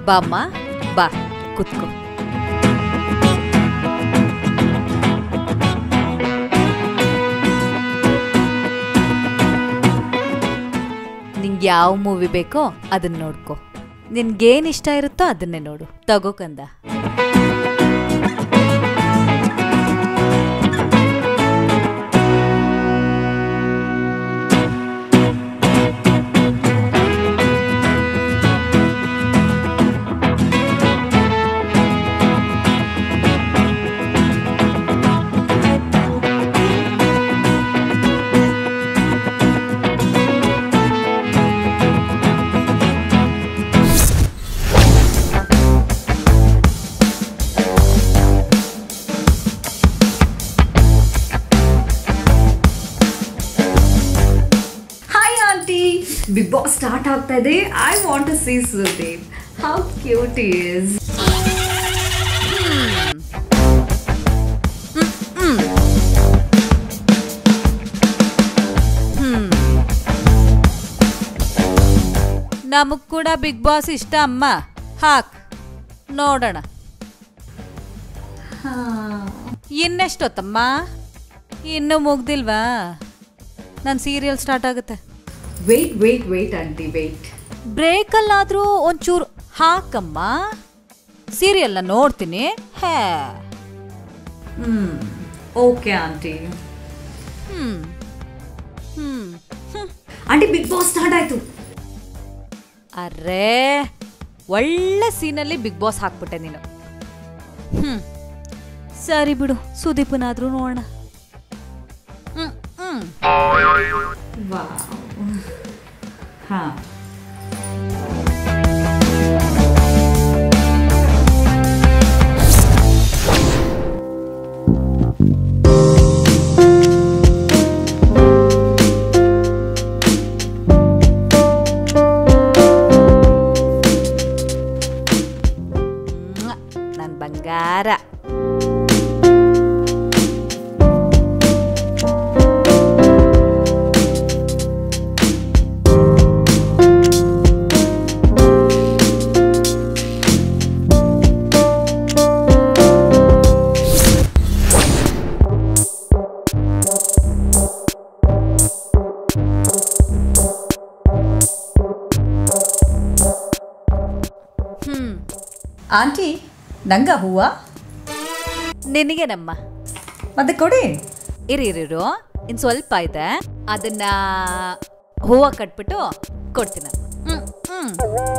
ಬಾಮ್ಮ ಬಾ ಕುತ್ಕೋ ನಿಂಗೆ ಯಾವ ಮೂವಿ ಬೇಕೋ ಅದನ್ನ ನೋಡ್ಕೋ ನಿನ್ಗೇನ್ ಇಷ್ಟ ಇರುತ್ತೋ ಅದನ್ನೇ ನೋಡು ತಗೋ ಕಂದ hi aunty big boss start ಆಗ್ತಾ ಇದೆ I want to see Sudeep how cute is ನಮಗ್ ಕೂಡ ಬಿಗ್ ಬಾಸ್ ಇಷ್ಟ ಅಮ್ಮ ಹಾಕ್ ನೋಡೋಣ ಇನ್ನೆಷ್ಟೊತ್ತಮ್ಮ ಇನ್ನೂ ಮುಗ್ದಿಲ್ವಾ ನನ್ನ ಸೀರಿಯಲ್ ಸ್ಟಾರ್ಟ್ ಆಗುತ್ತೆ wait wait wait aunty wait ಬ್ರೇಕಲ್ಲಾದರೂ ಒಂಚೂರು ಹಾಕಮ್ಮ ಸೀರಿಯಲ್ನ ನೋಡ್ತೀನಿ hey hmm okay aunty hmm hmm hmm. Aunty big boss start ಆಯ್ತು ಅರ್ರೇ ಒಳ್ಳೆ ಸೀನಲ್ಲಿ ಬಿಗ್ ಬಾಸ್ ಹಾಕ್ಬಿಟ್ಟೆ ನೀನು ಹ್ಮ್ ಸರಿ ಬಿಡು ಸುದೀಪನಾದ್ರೂ ನೋಡೋಣ ಹ್ಮ್ ಹ್ಮ್ ವಾವ್ ಹಾ ನನ್ನ ಬಂಗಾರ ಹ್ಮ್ ಆಂಟಿ ನಂಗ ಹೂವ ನಿನಗೇನಮ್ಮ ಮತ್ತೆ ಕೊಡಿ ಇರಿ ಇರಿರು ಇನ್ ಸ್ವಲ್ಪ ಇದೆ ಅದನ್ನ ಹೂವ ಕಟ್ಬಿಟ್ಟು ಕೊಡ್ತೀನಿ ಹ್ಮ್ ಹ್ಮ್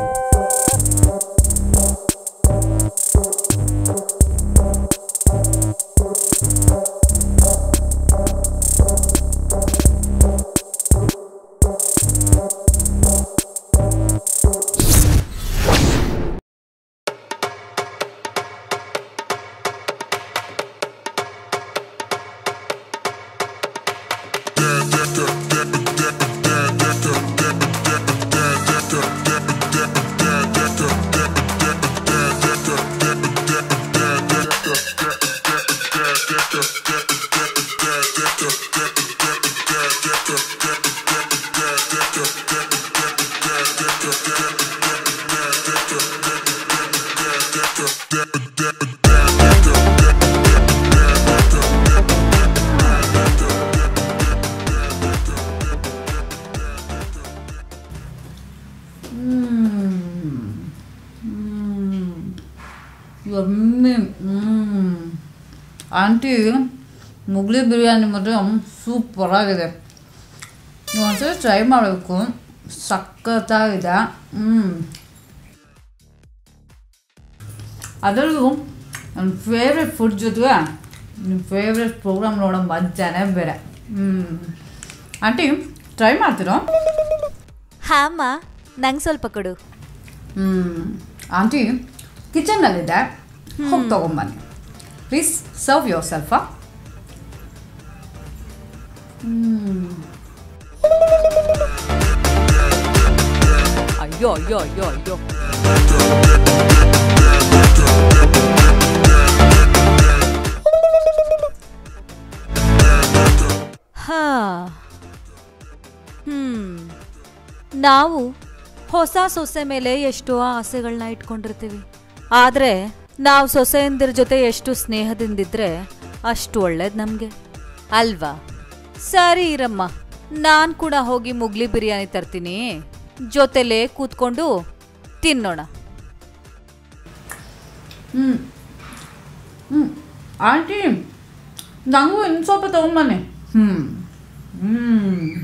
ಎಮ್ಮೆ ಆಂಟಿ ಮುಗ್ಲಿ ಬಿರಿಯಾನಿ ಮಾತ್ರ ಸೂಪರ್ ಆಗಿದೆ ನೀವು ಒಂದ್ಸಲ ಟ್ರೈ ಮಾಡಬೇಕು ಸಖತ್ತಾಗಿದೆ ಹ್ಞೂ ಅದರಲ್ಲೂ ನನ್ನ ಫೇವ್ರೆಟ್ ಫುಡ್ ಜೊತೆಗೆ ನಿಮ್ಮ ಫೇವ್ರೆಟ್ ಪ್ರೋಗ್ರಾಮ್ ನೋಡೋ ಮಜಾನೇ ಬೇರೆ ಹ್ಞೂ ಆಂಟಿ ಟ್ರೈ ಮಾಡ್ತೀರಾ ಹಾಮ್ಮ ನಂಗೆ ಸ್ವಲ್ಪ ಕೊಡು ಹ್ಮ್ ಆಂಟಿ ಕಿಚನ್ನಲ್ಲಿದೆ ಹೋಗಿ ತಗೊಂಬನ್ನಿ ಪ್ಲೀಸ್ ಸರ್ವ್ ಯೋರ್ ಸೆಲ್ಫಾ ಅಯ್ಯೋ ಅಯ್ಯೋ ಅಯ್ಯೋ ಅಯ್ಯೋ ಹಾ ಹ್ಮ್ ನಾವು ಹೊಸ ಸೊಸೆ ಮೇಲೆ ಎಷ್ಟೋ ಆಸೆಗಳನ್ನ ಇಟ್ಕೊಂಡಿರ್ತೀವಿ ಆದರೆ ನಾವು ಸೊಸೆಯಂದಿರ ಜೊತೆ ಎಷ್ಟು ಸ್ನೇಹದಿಂದಿದ್ರೆ ಅಷ್ಟು ಒಳ್ಳೇದು ನಮಗೆ ಅಲ್ವಾ ಸರಿ ಇರಮ್ಮ ನಾನು ಕೂಡ ಹೋಗಿ ಮುಗ್ಲಿ ಬಿರಿಯಾನಿ ತರ್ತೀನಿ ಜೊತೆಲೇ ಕೂತ್ಕೊಂಡು ತಿನ್ನೋಣ ಹ್ಞೂ ಹ್ಞೂ ಆಂಟಿ ನನಗೂ ಇನ್ನು ಸ್ವಲ್ಪ ತೊಗೊಂಬನ್ನಿ ಹ್ಞೂ ಹ್ಞೂ